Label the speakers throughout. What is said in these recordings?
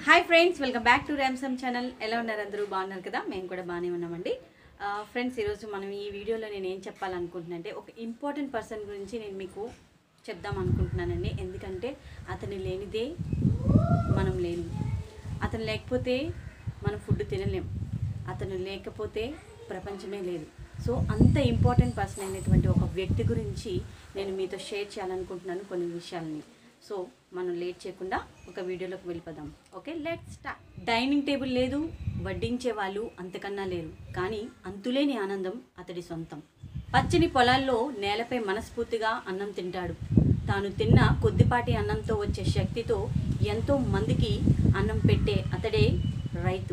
Speaker 1: hi friends welcome back to Ramsam channel ఎలా ఉన్నారు అందరూ బాగున్నారు కదా మేము కూడా బాగానే ఉన్నామండి ఫ్రెండ్స్ ఈరోజు మనం ఈ వీడియోలో నేను ఏం చెప్పాలనుకుంటున్నానంటే ఒక ఇంపార్టెంట్ పర్సన్ గురించి నేను మీకు చెప్దాం అనుకుంటున్నానండి ఎందుకంటే అతను లేనిదే మనం లేను అతను లేకపోతే మనం ఫుడ్ తినలేం అతను లేకపోతే ప్రపంచమే లేదు సో అంత ఇంపార్టెంట్ పర్సన్ అయినటువంటి ఒక వ్యక్తి గురించి నేను మీతో షేర్ చేయాలనుకుంటున్నాను కొన్ని విషయాలని సో మనం లేట్ చేయకుండా ఒక వీడియోలోకి వెళ్ళిపోదాం okay let start dining table లేదు వడ్డించే వాళ్ళు అంతకన్నా లేరు కానీ అంతులేని ఆనందం అతడి సొంతం పచ్చని పొలాల్లో నేలపై మనస్ఫూర్తిగా అన్నం తింటాడు తాను తిన్న కొద్దిపాటి అన్నంతో వచ్చే శక్తితో ఎంతో మందికి అన్నం పెట్టే అతడే రైతు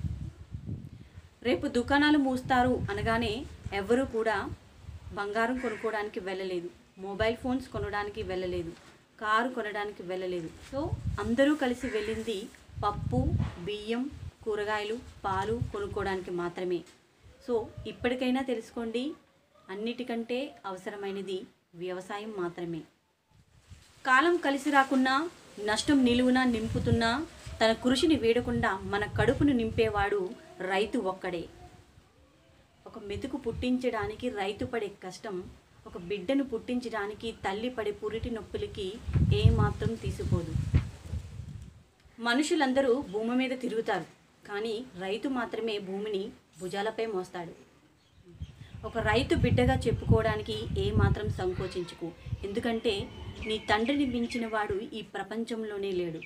Speaker 1: రేపు దుకాణాలు మూస్తారు అనగానే ఎవ్వరూ కూడా బంగారం కొనుక్కోవడానికి వెళ్ళలేదు మొబైల్ ఫోన్స్ కొనడానికి వెళ్ళలేదు కారు కొనడానికి వెళ్ళలేదు సో అందరూ కలిసి వెళ్ళింది పప్పు బియ్యం కూరగాయలు పాలు కొనుక్కోవడానికి మాత్రమే సో ఇప్పటికైనా తెలుసుకోండి అన్నిటికంటే అవసరమైనది వ్యవసాయం మాత్రమే కాలం కలిసి రాకున్నా నష్టం నిలువున నింపుతున్నా తన కృషిని వీడకుండా మన కడుపును నింపేవాడు రైతు ఒక్కడే ఒక మెతుకు పుట్టించడానికి రైతు పడే కష్టం ఒక బిడ్డను పుట్టించడానికి తల్లి పడే పురిటి నొప్పులకి ఏమాత్రం తీసిపోదు మనుషులందరూ భూమి మీద తిరుగుతారు కానీ రైతు మాత్రమే భూమిని భుజాలపై మోస్తాడు ఒక రైతు బిడ్డగా చెప్పుకోవడానికి ఏమాత్రం సంకోచించుకు ఎందుకంటే నీ తండ్రిని మించిన వాడు ఈ ప్రపంచంలోనే లేడు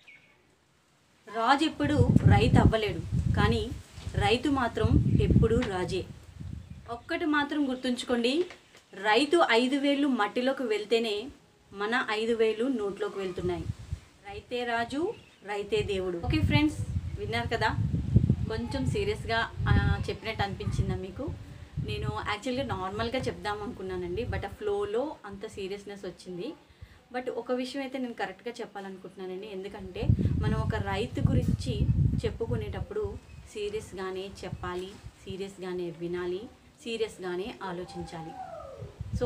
Speaker 1: రాజు ఎప్పుడు రైతు అవ్వలేడు కానీ రైతు మాత్రం ఎప్పుడూ రాజే ఒక్కటి మాత్రం గుర్తుంచుకోండి రైతు ఐదు వేలు మట్టిలోకి వెళ్తేనే మన ఐదు వేలు నోట్లోకి వెళ్తున్నాయి రైతే రాజు రైతే దేవుడు ఓకే ఫ్రెండ్స్ విన్నారు కదా కొంచెం సీరియస్గా ఆ, చెప్పినట్టు అనిపించిందా మీకు నేను యాక్చువల్గా నార్మల్గా చెప్దాం అనుకున్నానండి బట్ ఆ ఫ్లోలో అంత సీరియస్నెస్ వచ్చింది బట్ ఒక విషయం అయితే నేను కరెక్ట్గా చెప్పాలనుకుంటున్నానండి ఎందుకంటే మనం ఒక రైతు గురించి చెప్పుకునేటప్పుడు సీరియస్గానే చెప్పాలి సీరియస్గానే వినాలి సీరియస్గానే ఆలోచించాలి సో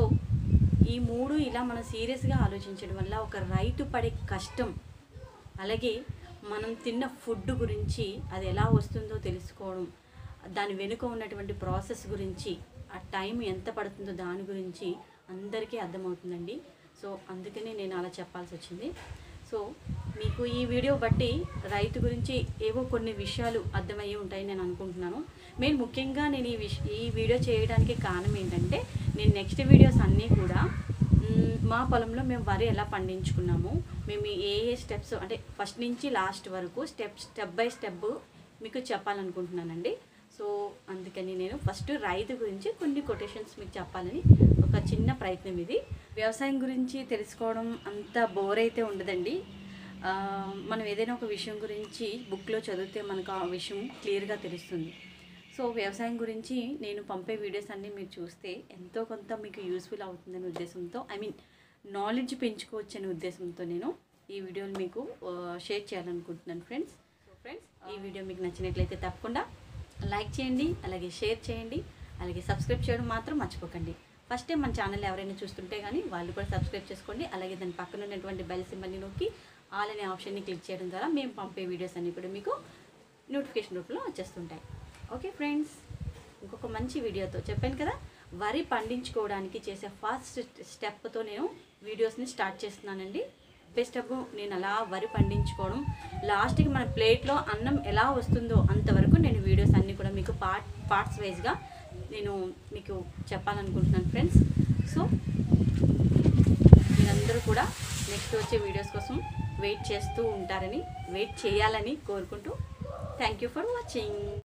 Speaker 1: ఈ మూడు ఇలా మనం సీరియస్గా ఆలోచించడం వల్ల ఒక రైతు పడే కష్టం అలాగే మనం తిన్న ఫుడ్ గురించి అది ఎలా వస్తుందో తెలుసుకోవడం దాని వెనుక ఉన్నటువంటి ప్రాసెస్ గురించి ఆ టైం ఎంత పడుతుందో దాని గురించి అందరికీ అర్థమవుతుందండి సో అందుకనే నేను అలా చెప్పాల్సి వచ్చింది సో మీకు ఈ వీడియో బట్టి రైతు గురించి ఏవో కొన్ని విషయాలు అర్థమయ్యి ఉంటాయని నేను అనుకుంటున్నాను నేను ముఖ్యంగా నేను ఈ విష ఈ వీడియో చేయడానికి కారణం ఏంటంటే నేను నెక్స్ట్ వీడియోస్ అన్నీ కూడా మ్, మా పొలంలో మేము వరి ఎలా పండించుకున్నాము మేము ఏ ఏ స్టెప్స్ అంటే ఫస్ట్ నుంచి లాస్ట్ వరకు స్టెప్ స్టెప్ బై స్టెప్ మీకు చెప్పాలనుకుంటున్నానండి సో అందుకని నేను ఫస్ట్ రైతు గురించి కొన్ని కొటేషన్స్ మీకు చెప్పాలని ఒక చిన్న ప్రయత్నం ఇది వ్యవసాయం గురించి తెలుసుకోవడం అంత బోర్ అయితే ఉండదండి ఆ, మనం ఏదైనా ఒక విషయం గురించి బుక్లో చదివితే మనకు ఆ విషయం క్లియర్గా తెలుస్తుంది సో వ్యవసాయం గురించి నేను పంపే వీడియోస్ అన్నీ మీరు చూస్తే ఎంతో కొంత మీకు యూస్ఫుల్ అవుతుందనే ఉద్దేశంతో ఐ మీన్ నాలెడ్జ్ పెంచుకోవచ్చు అనే ఉద్దేశంతో నేను ఈ వీడియోని మీకు ఆ, షేర్ చేయాలనుకుంటున్నాను ఫ్రెండ్స్ సో ఫ్రెండ్స్ ఈ వీడియో మీకు నచ్చినట్లయితే తప్పకుండా లైక్ చేయండి అలాగే షేర్ చేయండి అలాగే సబ్స్క్రైబ్ చేయడం మాత్రం మర్చిపోకండి ఫస్ట్ టైం మన ఛానల్ ఎవరైనా చూస్తుంటే కానీ వాళ్ళు కూడా సబ్స్క్రైబ్ చేసుకోండి అలాగే దాని పక్కన ఉన్నటువంటి బెల్ సింబల్ని నొక్కి ఆల్ అనే ఆప్షన్ని క్లిక్ చేయడం ద్వారా మేము పంపే వీడియోస్ అన్నీ కూడా మీకు నోటిఫికేషన్ రూపంలో వచ్చేస్తుంటాయి ఓకే ఫ్రెండ్స్ ఇంకొక మంచి వీడియోతో చెప్పాను కదా వరి పండించుకోవడానికి చేసే ఫస్ట్ స్టెప్తో నేను వీడియోస్ని స్టార్ట్ చేస్తున్నానండి బెస్ట్ స్టెప్ నేను అలా వరి పండించుకోవడం లాస్ట్కి మన ప్లేట్లో అన్నం ఎలా వస్తుందో అంతవరకు నేను వీడియోస్ అన్నీ కూడా మీకు పార్ట్ పార్ట్స్ వైజ్గా నేను మీకు చెప్పాలనుకుంటున్నాను ఫ్రెండ్స్ సో మీరందరూ కూడా నెక్స్ట్ వచ్చే వీడియోస్ కోసం వెయిట్ చేస్తూ ఉంటారని వెయిట్ చేయాలని కోరుకుంటూ థ్యాంక్ యూ ఫర్ వాచింగ్